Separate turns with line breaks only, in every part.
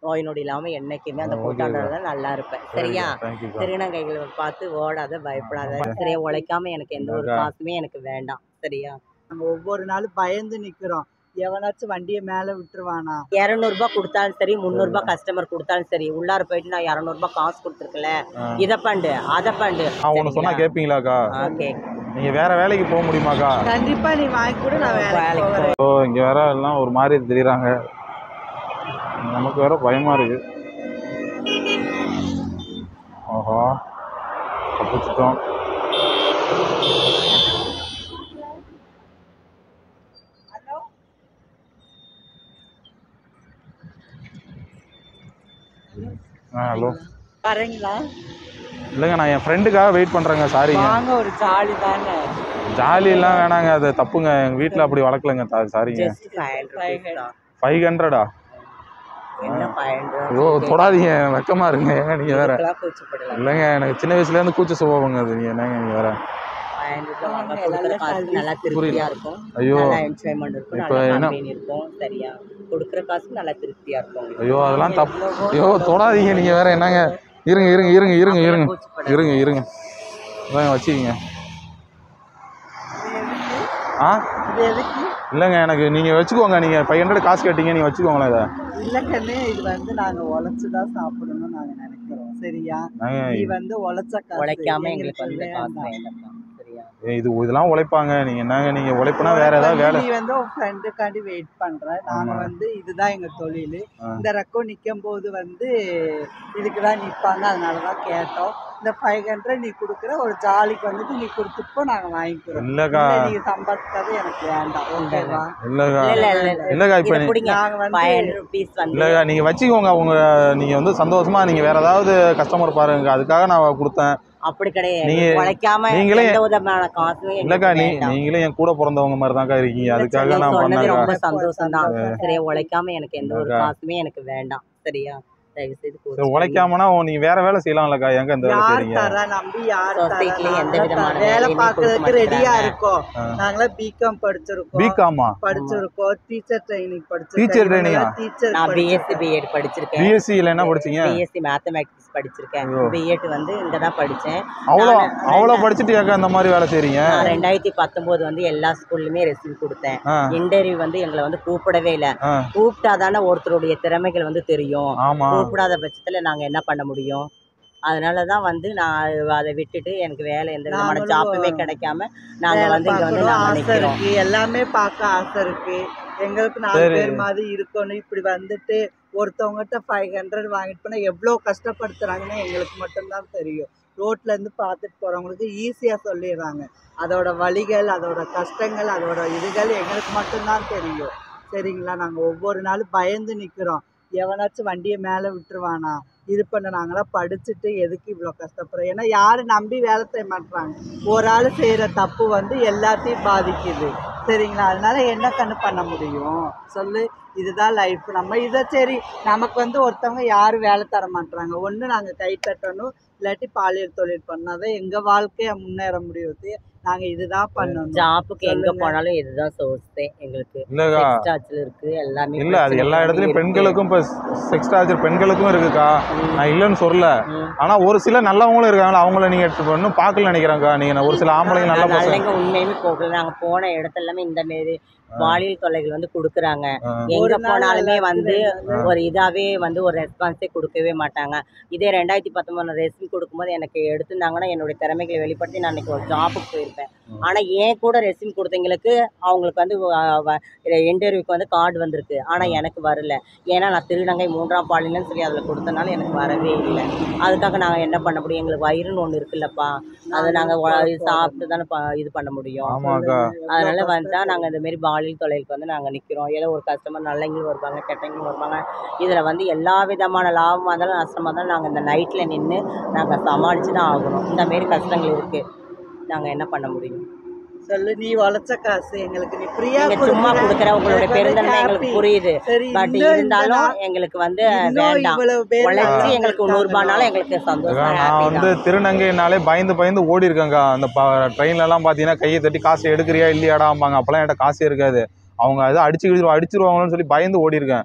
நோய் நொடி இல்லாமல் என்னைக்குமே அந்த
ஆ,
கூட்டாண்டதுல நல்லா இருப்பேன் சரியா
தேங்க்யூக்கா
திருநங்கைகளை பார்த்து ஓடாத பயப்படாத சரியா உழைக்காம எனக்கு எந்த ஒரு
அக்கா.
காசுமே எனக்கு வேண்டாம் சரியா
நாங்க ஒவ்வொரு நாளும் பயந்து நிக்கிறோம் எவனாச்சும் வண்டியை மேல விட்டுருவானா
இரநூறுபா கொடுத்தாலும் சரி முந்நூறுபா கஸ்டமர் கொடுத்தாலும் சரி உள்ளார போயிட்டு நான் இரநூறுபா காசு கொடுத்துருக்கல
ஆ.
இதை பண்ணு அதை பண்ணு
நான் ஒன்று சொன்னா கேட்பீங்களாக்கா
ஓகே
நீங்க வேற வேலைக்கு போக முடியுமாக்கா
கண்டிப்பா நீ வாங்கி கூட நான் வேலைக்கு
வேலைக்கு
போகிறேன்
ஓ இங்க வேற எல்லாம் ஒரு மாதிரி தெரியுறாங்க நமக்கு வேற பயமா இருக்கு ஓஹோ தப்பிச்சிட்டோம் ஆ ஹலோ
வரீங்களா
இல்லைங்க நான் என் ஃப்ரெண்டுக்காக வெயிட் பண்ணுறேங்க சாரிங்க
வாங்க ஒரு ஜாலி தானே
ஜாலியெல்லாம் வேணாங்க அது தப்புங்க எங்கள் வீட்டில் அப்படி வளர்க்கலங்க தா- சாரிங்க
ஜஸ்ட் ஃபைவ் ஹண்ட்ரட் தான்
ஃபைவ் ஹண்ட்ரடா
என்ன ஃபைவ்
ஐயோ தொடாதீங்க வெக்கமா இருங்க ஏங்க நீங்கள் வேற
ஹண்ட்ரட் கூச்சப்படலாம்
இல்லைங்க எனக்கு சின்ன வயசுலேருந்து கூச்ச சுபாவங்க அது நீங்கள் என்னங்க நீங்கள் வேற
ஃபைவ் ஹண்ட்ரட் வாங்க கொடுக்குற காசுக்கு நல்லா திருப்தியா இருக்கும்
ஐயோ
நல்லா என்ஜாய்மெண்ட் இருக்கும்
இப்ப
நல்லா
என்ன-
கம்பெனி இருக்கும் சரியா கொடுக்குற காசுக்கு நல்லா திருப்தியா இருக்கும் உங்களுக்கு.
ஐயோ அதெல்லாம் தப்பு ஐயோ தொடாதீங்க நீங்கள் வேற என்னங்க இருங்க இருங்க இருங்க இருங்க இருங்க
கூச்சப்படாத.
இருங்க இருங்க இதாங்க வச்சுக்கிங்க ஆ
இது எதுக்கு
இல்லைங்க எனக்கு நீங்கள் வச்சுக்கோங்க நீங்கள் ஃபைவ் ஹண்ட்ரட் காசு கேட்டீங்க நீங்கள் வச்சுக்கோங்களேன் இதை
இல்ல கண்ணு இது வந்து நாங்க உழைச்சுதான் சாப்பிடணும்னு நாங்க நினைக்கிறோம் சரியா
நாங்க
நீ வந்து உழைச்ச காசு
உழைக்காம எங்களுக்கு வந்து காசு
வேண்டாம்.
வேண்டாம் சரியா
இது இதெல்லாம் உழைப்பாங்க நீங்கள் என்னங்க நீங்கள் உழைப்புனா வேற ஏதாவது வேலை
நீ வந்து உன் ஃப்ரெண்டுக்காண்டி வெயிட் பண்ற நாங்க
ஆமா.
வந்து இதுதான் எங்க தொழில்
ஆ.
இந்த ரக்கம் நிக்கும் போது வந்து இதுக்கு தான் நிப்பாங்க அதனாலதான் கேட்டோம் இந்த ஃபைவ் ஹண்ட்ரட் நீ கொடுக்குற ஒரு ஜாலிக்கு வந்துட்டு நீ கொடுத்துப்போ நாங்க வாங்கிக்கிறோம்
இல்லைக்கா
இல்ல, நீங்க சம்பாதிக்காத எனக்கு வேண்டாம் ஓகேவா
இல்லைக்கா
இல்ல இல்ல இல்ல
இல்லைக்கா இப்போ
இதை பிடிங்க
நாங்க வந்து
ஃபைவ் ஹண்ட்ரட் ருபீஸ் வந்து
இல்லைக்கா நீங்கள் வச்சுக்கோங்க அவங்க நீங்கள் வந்து சந்தோஷமா நீங்கள் வேற ஏதாவது கஸ்டமர் பாருங்க அதுக்காக நான் கொடுத்தேன்
அப்படி கிடையாது
நீங்க-
உழைக்காம
நீங்களே-
எந்த விதமான காசுமே
இல்லைக்கா
எங்களுக்கு
நீ
வேண்டாம்.
நீங்களும் என் கூட பிறந்தவங்க மாதிரி தான்க்கா இருக்கீங்க அதுக்காக
நீ
நான்
சொன்னது
பண்ணேன்க்கா
ரொம்ப சந்தோஷம் தான்
சந்தோஷம்.
சரியா உழைக்காம எனக்கு எந்த ஒரு
அக்கா.
காசுமே எனக்கு வேண்டாம் சரியா தயவு செய்து
சரி
கோச்சுக்காதீங்க.
உழைக்காமனா நீங்க வேற வேலை செய்யலாம்லக்கா எங்க இந்த வேலை
யார்
செய்றீங்க
தரா நம்பி யார் தரா
Society ல எந்த
நாங்க
விதமான
வேலை
வேலையுமே
பார்க்கறதுக்கு
கொடுக்க
ரெடியா
மாட்டேங்கிறாங்க.
இருக்கோம்
ஆ.
நாங்களாம் பிகாம் படிச்சிருக்கோம்
பிகாமா
படிச்சிருக்கோம் டீச்சர் ட்ரைனிங் படிச்சிருக்கோம்
Teacher training ஆ?
டீச்சர்
நான் பிஎஸ்சி பிஎட் படிச்சிருக்கேன்
பிஎஸ்சி இல்ல என்ன படிச்சீங்க
பிஎஸ்சி மேத்தமேட்டிக்ஸ் படிச்சிருக்கேன்
ஐயோ.
பிஎட் வந்து இங்க தான் படிச்சேன்
அவ்வளோ
நான்
அவ்வளோ படிச்சுட்டு ஏக்கா இந்த மாதிரி வேலை செய்றீங்க
நான் ரெண்டாயிரத்தி பத்தொன்பது வந்து எல்லா ஸ்கூல்லுமே ரெசிவ் கொடுத்தேன்
ஆ,
இன்டர்வியூ வந்து எங்களை வந்து கூப்பிடவே இல்லை
ஆ,
கூப்பிட்டா தானே ஒருத்தருடைய திறமைகள் வந்து தெரியும்
ஆமா
கூப்பிடாத பட்சத்துல நாங்க என்ன பண்ண முடியும் அதனால தான் வந்து நான் அதை விட்டுட்டு எனக்கு வேலை எந்த விதமான
நாங்களும்
ஜாப்புமே கிடைக்காம நாங்க
வேலை
வந்து இங்க வந்து
பார்க்கணும்
நாங்க
ஆசை
நிக்கிறோம்
இருக்கு எல்லாமே பார்க்க ஆசை இருக்கு எங்களுக்கு நாலு
சரி.
பேர் மாதிரி இருக்கணும் இப்படி வந்துட்டு ஒருத்தவங்ககிட்ட ஃபைவ் ஹண்ட்ரட் வாங்கிட்டு போனா எவ்வளோ கஷ்டப்படுத்துறாங்கன்னு எங்களுக்கு மட்டும்தான் தெரியும் ரோட்ல இருந்து பார்த்துட்டு போறவங்களுக்கு ஈஸியா சொல்லிடுறாங்க அதோட வலிகள் அதோட கஷ்டங்கள் அதோட இதுகள் எங்களுக்கு மட்டும்தான் தெரியும் சரிங்களா நாங்க ஒவ்வொரு நாளும் பயந்து நிக்கிறோம் எவனாச்சும் வண்டியை மேலே விட்டுருவானா இது பண்ண நாங்களாம் படிச்சுட்டு எதுக்கு இவ்வளோ கஷ்டப்படுறோம் ஏன்னா யாரும் நம்பி வேலை செய்ய மாட்றாங்க ஒரு ஆள் செய்கிற தப்பு வந்து எல்லாத்தையும் பாதிக்குது சரிங்களா அதனால என்ன கண்ணு பண்ண முடியும் சொல்லு இதுதான் லைஃப் நம்ம இதை சரி நமக்கு வந்து ஒருத்தவங்க யாரும் வேலை தர மாட்றாங்க ஒன்று நாங்கள் கை தட்டணும் இல்லாட்டி பாலியல் தொழில் பண்ணாதான் எங்கள் வாழ்க்கையை முன்னேற முடியும் நாங்கள் இதுதான் பண்ணணும்
ஜாப்புக்கு எங்க
சொல்லுங்க.
போனாலும் இதுதான் சோர்ஸே எங்களுக்கு
இல்லக்கா
எக்ஸ்ட்ராச்சில் இருக்கு எல்லாமே
இல்ல அது எல்லா
பிரச்சனை
இடத்துலயும்
இருக்கு.
பெண்களுக்கும் இப்ப செக்ஸ் டார்ச்சர் பெண்களுக்கும் இருக்குக்கா
ம்.
நான் இல்லைன்னு சொல்லல
ம்.
ஆனா ஒரு சில நல்லவங்களும் இருக்காங்களா அவங்கள நீங்க இன்னும் பார்க்கல நினைக்கிறேன்க்கா நீங்க ஒரு சில ஆம்பளைங்க நல்ல
நான்
பசங்க
நல்லங்க உண்மையுமே போகல நாங்க போன இடத்துல எல்லாமே இந்த மாரி பாலியல் தொல்லைகள் வந்து கொடுக்குறாங்க
ஆ.
எங்க
ஒரு நாள்
போனாலுமே
நல்லா
வந்து
இருக்குது.
ஒரு இதாவே வந்து ஒரு ரெஸ்பான்ஸே கொடுக்கவே மாட்டாங்க இதே ரெண்டாயிரத்தி பத்தொன்பது ரெஸ்யூம் கொடுக்கும்போது எனக்கு எடுத்திருந்தாங்கன்னா என்னுடைய திறமைகளை வெளிப்படுத்தி நான் இன்னைக்கு ஒரு ஜாபுக்கு போயிருப்பேன்
ம்.
ஆனா ஏன் கூட ரெஸ்யூம் கொடுத்தவங்களுக்கு அவங்களுக்கு வந்து இன்டர்வியூக்கு வந்து கார்டு வந்திருக்கு ஆனா எனக்கு வரல ஏன்னா நான் திருநங்கை மூன்றாம் பாலினன்னு சொல்லி அதில் கொடுத்தனால எனக்கு வரவே இல்லை அதுக்காக நாங்கள் என்ன பண்ண முடியும் எங்களுக்கு வயிறுன்னு ஒன்று இருக்குல்லப்பா அதை நாங்கள் சாப்பிட்டு தானே ப- இது பண்ண முடியும்
ஆமாக்கா
அதனால வந்துட்டா நாங்கள் இந்த மாரி பாலியல் தொழிலுக்கு வந்து நாங்கள் நிற்கிறோம் ஏதோ ஒரு கஸ்டமர் நல்லவங்களும் வருவாங்க கெட்டவங்களும் வருவாங்க இதில் வந்து எல்லா விதமான லாபமாக இருந்தாலும் நஷ்டமாக இருந்தாலும் நாங்கள் இந்த நைட்டில் நின்று நாங்கள் சமாளித்து தான் ஆகணும் இந்த மாரி கஷ்டங்கள் இருக்குது நாங்கள் என்ன பண்ண முடியும்
சொல்லு நீ உழைச்ச காசு எங்களுக்கு நீ ஃப்ரீயா
நீங்க சும்மா கொடுக்குற உங்களுடைய பெருந்தன்மை எங்களுக்கு புரியுது பட் இருந்தாலும் எங்களுக்கு வந்து வேண்டாம் உழைச்சி எங்களுக்கு நூறுபானாலும் எங்களுக்கு சந்தோஷம்
நான்
happy
வந்து
தான்.
திருநங்கைனாலே பயந்து பயந்து ஓடி இருக்கேங்க்கா அந்த ட்ரெயின்ல எல்லாம் பார்த்தீங்கன்னா கையை தட்டி காசு எடுக்கிறியா இல்லையாடாம்பாங்க அப்போல்லாம் என்கிட்ட காசே இருக்காது அவங்க அதை அடிச்சு அடிச்சிருவாங்களோன்னு சொல்லி பயந்து ஓடி இருக்கேன்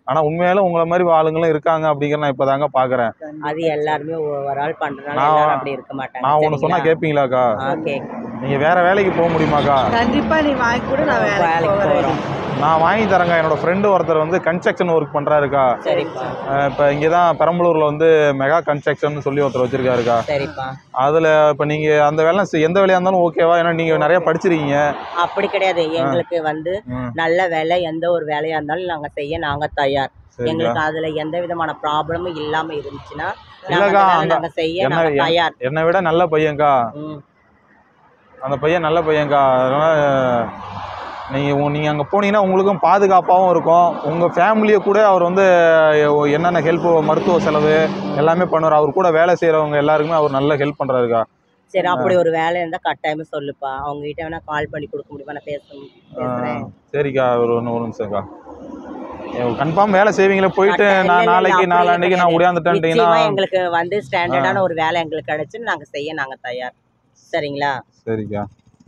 ஆனால் உண்மையாலும் உங்களை மாதிரி ஆளுங்களும் இருக்காங்க அப்படிங்கிற நான் இப்போ தாங்க பார்க்குறேன்
அது எல்லாருமே ஒ- ஒரு ஆள் பண்றதுனால
நான்
எல்லாரும் அப்படி இருக்க மாட்டாங்க
நான் ஒன்று சொன்னால்
சரிங்களா?
கேட்பீங்களாக்கா
ஆ, கேக்
நீங்கள் வேறு வேலைக்கு போக முடியுமாக்கா
கண்டிப்பா நீ வாங்கி கூட நான் வேலைக்கு
வேலைக்கு
போகிறேன்
போறோம்
நான் வாங்கி தரேங்க என்னோட ஃப்ரெண்டு ஒருத்தர் வந்து கன்ஸ்ட்ரக்ஷன் ஒர்க் பண்ணுறாருக்கா
சரிப்பா
இப்போ இங்கே தான் பெரம்பலூரில் வந்து மெகா கன்ஸ்ட்ரக்ஷன் சொல்லி ஒருத்தர் வச்சிருக்காருக்கா
சரிப்பா
அதில் இப்போ நீங்கள் அந்த வேலை செய்- எந்த வேலையாக இருந்தாலும் ஓகேவா ஏன்னா நீங்கள் நிறைய படிச்சிருக்கீங்க
அப்படி கிடையாது எங்களுக்கு வந்து
ம்
நல்ல வேலை எந்த ஒரு வேலையா இருந்தாலும் நாங்க செய்ய நாங்க தயார்
சரிக்கா
எங்களுக்கு அதுல எந்த விதமான ப்ராப்ளமும் இல்லாம இருந்துச்சுன்னா நாங்க
இல்லக்கா,
அந்த வேலை
அந்த-
நாங்க செய்ய
என்ன-
நாங்க தயார்
என்னை விட நல்ல பையன்க்கா
ம்.
அந்த பையன் நல்ல பையன்க்கா அதனால் நீங்கள் நீங்கள் அங்கே போனீங்கன்னா உங்களுக்கும் பாதுகாப்பாகவும் இருக்கும் உங்கள் ஃபேமிலியை கூட அவர் வந்து அஹ், என்னென்ன ஹெல்ப் மருத்துவ செலவு எல்லாமே பண்ணுவார் அவர் கூட வேலை செய்கிறவங்க எல்லாருக்குமே அவர் நல்ல ஹெல்ப் பண்ணுறாருக்கா
சரி அப்படி ஒரு வேலை இருந்தா கட்டாயமா சொல்லுப்பா அவங்க கிட்ட வேணா கால் பண்ணி கொடுக்க முடியுமா நான் பேச பேசுறேன்
சரிக்கா ஒரு ஒன்று ஒரு நிமிஷம்க்கா கன்ஃபார்ம் வேலை செய்வீங்களே போயிட்டு
கட்டாயம் இல்ல,
நான்
இல்ல,
நாளைக்கு
அப்படி
நாளான்னைக்கு நான்
கிடையாது.
உடையாந்துட்டேன்ட்டீங்கன்னா
நிச்சயமா எங்களுக்கு வந்து ஸ்டாண்டர்டான ஒரு வேலை எங்களுக்கு கிடைச்சுன்னு நாங்க செய்ய நாங்க தயார் சரிங்களா
சரிக்கா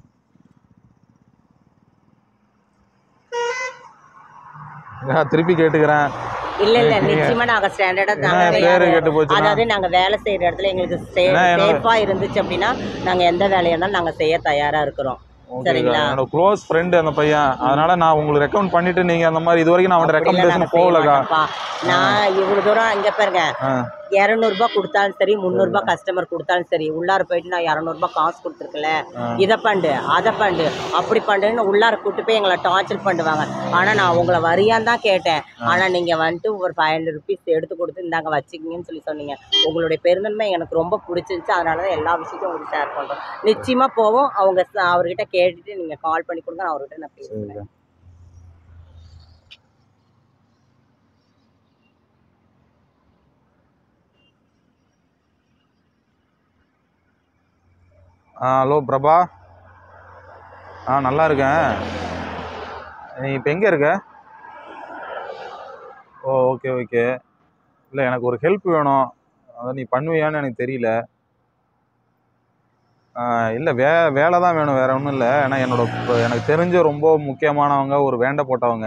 நான் திருப்பி கேட்டுக்கிறேன்
இல்ல இல்ல நிச்சயமா நாங்க ஸ்டாண்டர்டா
என்ன பேரு கேட்டு போச்சுன்னா
அதாவது நாங்க வேலை செய்யற இடத்துல எங்களுக்கு
ஏன்னா என்னோட-
சேஃபா இருந்துச்சு அப்படின்னா நாங்க எந்த வேலையா இருந்தாலும் நாங்க செய்ய தயாரா இருக்கிறோம்
ஓகேக்கா
சரிங்களா?
என்னோட க்ளோஸ் ஃப்ரெண்டு அந்த பையன் அதனால நான் உங்களுக்கு ரெக்கமெண்ட் பண்ணிட்டு நீங்க அந்த மாதிரி இது வரைக்கும் நான் அவன்
அப்படிலாம் நாங்க
ரெக்கமெண்டேஷன்
செய்ய
போகலக்கா
மாட்டோம்ப்பா. நான் இவ்வளவு தூரம் இங்க பாருங்க
ஆ
இரநூறுபா கொடுத்தாலும் சரி முந்நூறுபா கஸ்டமர் கொடுத்தாலும் சரி உள்ளார போயிட்டு நான் இரநூறுபா காசு கொடுத்துருக்கல
ஆ.
இதை பண்ணு அதை பண்ணு அப்படி பண்ணுன்னு உள்ளார கூட்டு போய் எங்களை டார்ச்சர் பண்ணுவாங்க ஆனா நான் உங்களை வரியான்னு தான் கேட்டேன் ஆனா நீங்க வந்துட்டு ஒரு ஃபைவ் ஹண்ட்ரட் ருபீஸ் எடுத்து கொடுத்து இந்தாங்க வச்சுக்கிங்கன்னு சொல்லி சொன்னீங்க உங்களுடைய பெருந்தன்மை எனக்கு ரொம்ப பிடிச்சிருந்துச்சு அதனால தான் எல்லா விஷயத்தையும் உங்களுக்கு ஷேர் பண்றோம் நிச்சயமா போவோம் அவங்க ச- அவர்கிட்ட கேட்டுட்டு நீங்க கால் பண்ணி கொடுங்க நான் அவர்கிட்ட நான் பேசுறேன்
சரிக்கா ஆ ஹலோ பிரபா ஆ நல்லா இருக்கேன் நீ இப்போ எங்கே இருக்க ஓ ஓகே ஓகே இல்லை எனக்கு ஒரு ஹெல்ப் வேணும் அதை நீ பண்ணுவியான்னு எனக்கு தெரியல இல்லை வே வேலை தான் வேணும் வேறு ஒன்றும் இல்லை ஏன்னா என்னோட இப்போ எனக்கு தெரிஞ்ச ரொம்ப முக்கியமானவங்க ஒரு வேண்டை போட்டவங்க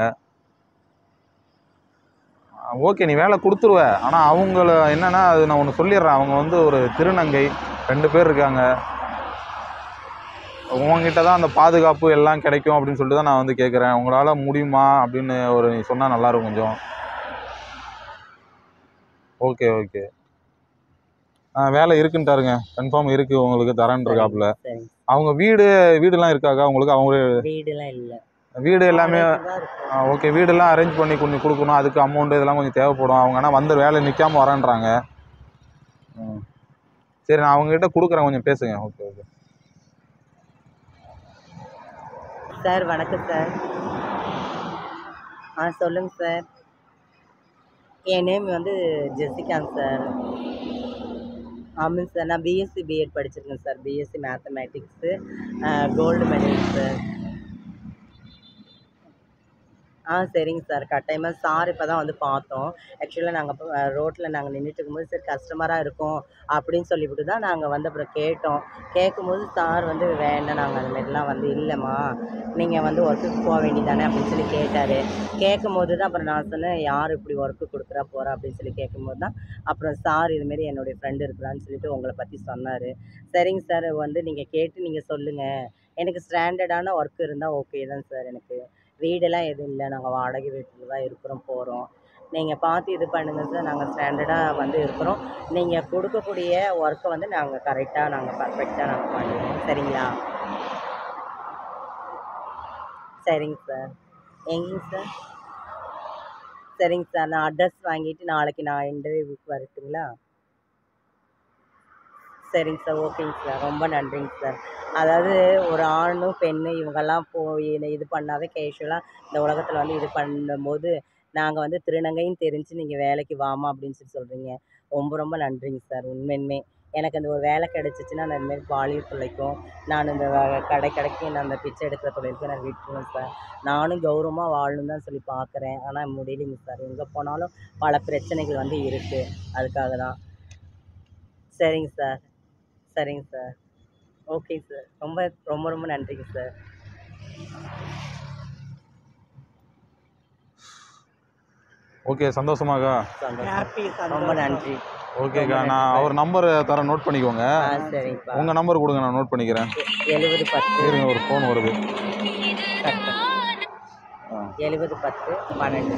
ஓகே நீ வேலை கொடுத்துருவ ஆனால் அவங்கள என்னன்னா அது நான் ஒன்று சொல்லிடுறேன் அவங்க வந்து ஒரு திருநங்கை ரெண்டு பேர் இருக்காங்க உங்ககிட்ட தான் அந்த பாதுகாப்பு எல்லாம் கிடைக்கும் அப்படின்னு சொல்லிட்டு தான் நான் வந்து கேட்குறேன் உங்களால் முடியுமா அப்படின்னு ஒரு நீ சொன்னால் நல்லாயிருக்கும் கொஞ்சம் ஓகே ஓகே ஆ வேலை இருக்குன்ட்டாருங்க கன்ஃபார்ம் இருக்குது உங்களுக்கு தரேன் இருக்காப்புல
சரி
அவங்க வீடு வீடுலாம் இருக்காக்கா உங்களுக்கு அவங்க
வீடுலாம் இல்லை
வீடு எல்லாமே ஓகே வீடெல்லாம் அரேஞ்ச் பண்ணி கொஞ்சம் கொடுக்கணும் அதுக்கு அமௌண்ட் இதெல்லாம் கொஞ்சம் தேவைப்படும் அவங்க ஆனால் வந்து வேலை நிற்காம வரேன்றாங்க ம். சரி நான் அவங்ககிட்ட கொடுக்குறேன் கொஞ்சம் பேசுங்க ஓகே ஓகே
சார் வணக்கம் சார் ஆ சொல்லுங்க சார் என் நேம் வந்து ஜெசிகாங்க சார் ஆமாங்க சார் நான் பிஎஸ்சி பிஎட் படிச்சிருக்கேன் sir B Sc mathematics gold medal sir ஆ சரிங்க சார் கட்டாயமாக சார் இப்போ தான் வந்து பார்த்தோம் ஆக்சுவலாக நாங்கள் இப்போ ரோட்டில் நாங்கள் நின்றுட்டு இருக்கும்போது சரி கஸ்டமராக இருக்கும் அப்படின்னு சொல்லிவிட்டு தான் நாங்கள் வந்து அப்புறம் கேட்டோம் கேட்கும்போது சார் வந்து வேண்டாம் நாங்கள் அந்த மாதிரிலாம் வந்து இல்லைம்மா நீங்கள் வந்து ஒர்க்குக்கு போக வேண்டியதானே அப்படின்னு சொல்லி கேட்டார் கேட்கும்போது தான் அப்புறம் நான் சொன்னேன் யார் இப்படி ஒர்க்கு கொடுக்குறா போகிறா அப்படின்னு சொல்லி கேட்கும்போது தான் அப்புறம் சார் இதுமாரி என்னுடைய ஃப்ரெண்டு இருக்கிறான்னு சொல்லிட்டு உங்களை பற்றி சொன்னார் சரிங்க சார் வந்து நீங்கள் கேட்டு நீங்கள் சொல்லுங்கள் எனக்கு ஸ்டாண்டர்டான ஒர்க் இருந்தால் ஓகே தான் சார் எனக்கு வீடெல்லாம் எதுவும் இல்லை நாங்கள் வாடகை வீட்டில் தான் இருக்கிறோம் போகிறோம் நீங்கள் பார்த்து இது பண்ணுங்கள் சார் நாங்கள் ஸ்டாண்டர்டாக வந்து இருக்கிறோம் நீங்கள் கொடுக்கக்கூடிய ஒர்க்கை வந்து நாங்கள் கரெக்டாக நாங்கள் பர்ஃபெக்டாக நாங்கள் பண்ணுவோம் சரிங்களா சரிங்க சார் எங்கேங்க சார் சரிங்க சார் நான் அட்ரஸ் வாங்கிட்டு நாளைக்கு நான் இன்டர்வியூக்கு வரட்டுங்களா சரிங்க சார் ஓகேங்க சார் ரொம்ப நன்றிங்க சார் அதாவது ஒரு ஆணும் பெண்ணு இவங்கெல்லாம் போய் இது- இது பண்ணாவே கேஷுவலாக இந்த உலகத்தில் வந்து இது பண்ணும்போது நாங்கள் வந்து திருநங்கையும் தெரிஞ்சு நீங்கள் வேலைக்கு வாமா அப்படின்னு சொல்லி சொல்கிறீங்க ரொம்ப ரொம்ப நன்றிங்க சார் உண்மையுமே எனக்கு அந்த ஒரு வேலை கிடச்சிச்சின்னா நான் இந்தமாரி பாலியல் தொழிலுக்கும் நான் இந்த வ- கடை கடைக்கு நான் அந்த பிச்சை எடுக்கிற தொழிலுக்கும் நான் விட்டுருவேன் சார் நானும் கௌரவமாக வாழணும் தான் சொல்லி பார்க்குறேன் ஆனால் முடியலைங்க சார் எங்கே போனாலும் பல பிரச்சனைகள் வந்து இருக்குது அதுக்காக தான் சரிங்க சார் சரிங்க சார் ஓகே சார் ரொம்ப ரொம்ப ரொம்ப நன்றிங்க சார்
ஓகே சந்தோஷமாக்கா
சந்தோஷம்
ஹாப்பி
ரொம்ப நன்றி
ஓகேக்கா நான் அவர் நம்பர் தரேன் நோட் பண்ணிக்கோங்க
ஆ சரிப்பா
உங்கள் நம்பர் கொடுங்க நான் நோட் பண்ணிக்கிறேன்
எழுபது பத்து
இருங்க ஒரு ஃபோன் வருது
கட்டு
ஆ.
எழுபது பத்து பன்னெண்டு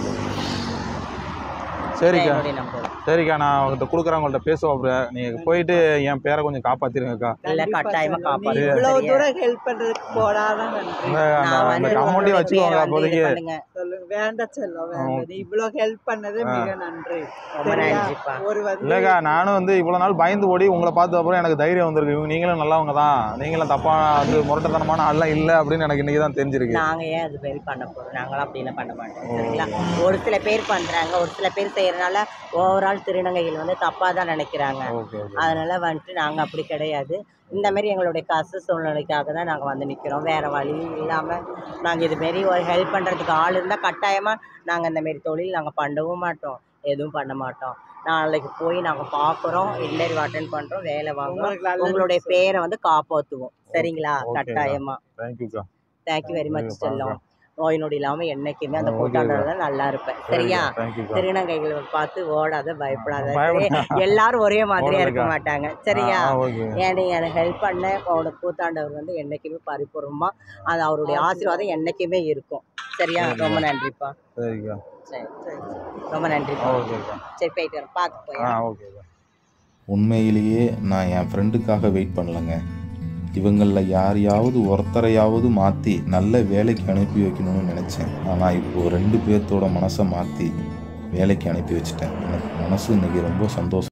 சரிக்கா
என்னுடைய நம்பர்
சரிக்கா நான் அவங்ககிட்ட கொடுக்குறேன் உங்கள்கிட்ட பேசுவோம் அப்புறம் நீங்கள் போயிட்டு என் பேரை கொஞ்சம் காப்பாற்றிருங்கக்கா
இல்ல கட்டாயமா காப்பாத்து
இவ்வளவு
சரியா?
தூரம் ஹெல்ப் பண்றதுக்கு போடாதான் நன்றி
இந்த அந்த
நான்
அந்த
வந்து
அமௌண்ட்டையும்
உங்களுடைய
வச்சுக்கோங்க
பேரை வந்து இது
அப்போதைக்கு
பண்ணுங்க.
சொல்லுங்க வேண்டாம் செல்லம் வேண்டாம் நீ இவ்வளவு ஹெல்ப் பண்ணது மிக நன்றி
ரொம்ப
சரியா?
நன்றிப்பா
ஒரு வந்து
இல்லைக்கா நானும் வந்து இவ்வளோ நாள் பயந்து ஓடி உங்களை பார்த்த அப்புறம் எனக்கு தைரியம் வந்திருக்கு இவங்க நீங்களும் நல்லவங்க தான் நீங்களும் தப்பான அது முரட்டத்தனமான ஆள்லாம் இல்லை அப்படின்னு எனக்கு இன்னைக்கு தான் தெரிஞ்சிருக்கு
நாங்க ஏன் அது மாரி பண்ண போறோம் நாங்களாம் அப்படிலாம் பண்ண மாட்டோம் சரிங்களா ஒரு சில பேர் பண்றாங்க ஒரு சில பேர் செய்யறதுனால ஓவரால் திருநங்கைகள் வந்து தப்பா தான் நினைக்கிறாங்க
ஓகே ஓகே
அதனால வந்துட்டு நாங்க அப்படி கிடையாது இந்த மாதிரி எங்களுடைய கஷ்ட சூழ்நிலைக்காக தான் நாங்கள் வந்து நிற்கிறோம் வேறு வழி இல்லாமல் நாங்கள் இதுமாரி ஒரு ஹெல்ப் பண்ணுறதுக்கு ஆள் இருந்தால் கட்டாயமாக நாங்கள் இந்த மாரி தொழில் நாங்கள் பண்ணவும் மாட்டோம் எதுவும் பண்ண மாட்டோம் நாளைக்கு போய் நாங்கள் பார்க்குறோம் இன்டர்வியூ அட்டன் பண்ணுறோம் வேலை வாங்குறோம்
உங்களுக்கு நல்லது
உங்களுடைய பேரை வந்து காப்பாற்றுவோம் சரிங்களா
ஓகேக்கா.
கட்டாயமாக
தேங்க்யூக்கா
தேங்க்யூ வெரி மச்
Okay,
செல்லம் நோய் நொடி இல்லாமல் என்னைக்குமே அந்த
Okay,
கூட்டாண்டல நல்லா இருப்பேன் சரியா
தேங்க்யூக்கா
திருநங்கைகளை பார்த்து ஓடாத பயப்படாத
பயப்பட-
சரி? எல்லாரும் ஒரே மாதிரியா இருக்க
ஓகேக்கா.
மாட்டாங்க சரியா
ஓகே
ஏன் நீ எனக்கு ஹெல்ப் பண்ண உன்னோட கூத்தாண்டவர் வந்து என்னைக்குமே பரிபூர்ணமா அது அவருடைய ஆசீர்வாதம் என்னைக்குமே இருக்கும் சரியா ரொம்ப நன்றிப்பா
சரிக்கா
சரி ரொம்ப நன்றிப்பா
ஓகேக்கா
சரி போயிட்டு வரேன் பார்த்து போய்
ஆ ஓகேக்கா
உண்மையிலேயே நான் என் ஃப்ரெண்டுக்காக வெயிட் பண்ணலங்க இவங்களில் யாரையாவது ஒருத்தரையாவது மாற்றி நல்ல வேலைக்கு அனுப்பி வைக்கணும்னு நினச்சேன் ஆனால் இப்போது ரெண்டு பேர்த்தோட மனசை மாற்றி வேலைக்கு அனுப்பி வச்சிட்டேன் எனக்கு மனசு இன்னைக்கு ரொம்ப சந்தோஷம்